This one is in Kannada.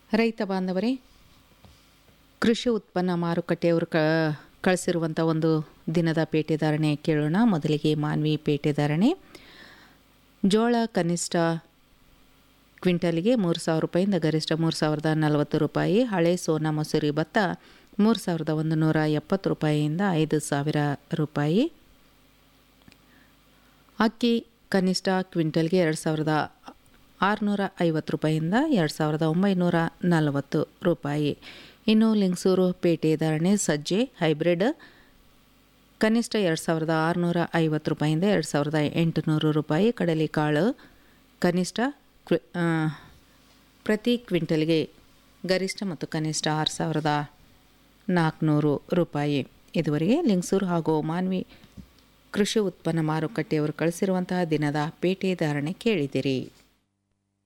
ರೈತ ಬಾಂಧವರೇ ಕೃಷಿ ಉತ್ಪನ್ನ ಮಾರುಕಟ್ಟೆಯವರು ಕ ಕಳಿಸಿರುವಂಥ ಒಂದು ದಿನದ ಪೇಟೆ ಧಾರಣೆ ಕೇಳೋಣ ಮೊದಲಿಗೆ ಮಾನ್ವಿ ಪೇಟೆ ಧಾರಣೆ ಜೋಳ ಕನಿಷ್ಠ ಕ್ವಿಂಟಲಿಗೆ ಮೂರು ಸಾವಿರ ರೂಪಾಯಿಂದ ಗರಿಷ್ಠ ಮೂರು ಸಾವಿರದ ನಲವತ್ತು ರೂಪಾಯಿ ಹಳೆ ಸೋನಾ ಮೊಸರಿ ಭತ್ತ ಮೂರು ಸಾವಿರದ ಒಂದು ನೂರ ಎಪ್ಪತ್ತು ರೂಪಾಯಿಯಿಂದ ಐದು ಸಾವಿರ ರೂಪಾಯಿ ಅಕ್ಕಿ ಕನಿಷ್ಠ ಕ್ವಿಂಟಲ್ಗೆ ಎರಡು ಸಾವಿರದ ಆರುನೂರ ಐವತ್ತು ರೂಪಾಯಿಯಿಂದ ಎರಡು ಸಾವಿರದ ಒಂಬೈನೂರ ನಲವತ್ತು ರೂಪಾಯಿ ಇನ್ನು ಲಿಂಗಸೂರು ಪೇಟೆ ಧಾರಣೆ ಸಜ್ಜೆ ಹೈಬ್ರಿಡ್ ಕನಿಷ್ಠ ಎರಡು ಸಾವಿರದ ಆರುನೂರ ಐವತ್ತು ರೂಪಾಯಿಂದ ಎರಡು ಸಾವಿರದ ಎಂಟುನೂರು ರೂಪಾಯಿ ಕಡಲೆಕಾಳು ಕನಿಷ್ಠ ಕ್ವಿ ಆ, ಪ್ರತಿ ಕ್ವಿಂಟಲ್ಗೆ ಗರಿಷ್ಠ ಮತ್ತು ಕನಿಷ್ಠ ಆರು ಸಾವಿರದ ನಾಲ್ಕುನೂರು ರೂಪಾಯಿ ಇದುವರೆಗೆ ಲಿಂಗಸೂರು ಹಾಗೂ ಮಾನ್ವಿ ಕೃಷಿ ಉತ್ಪನ್ನ ಮಾರುಕಟ್ಟೆಯವರು ಕಳಿಸಿರುವಂತಹ ದಿನದ ಪೇಟೆ ಧಾರಣೆ ಕೇಳಿದಿರಿ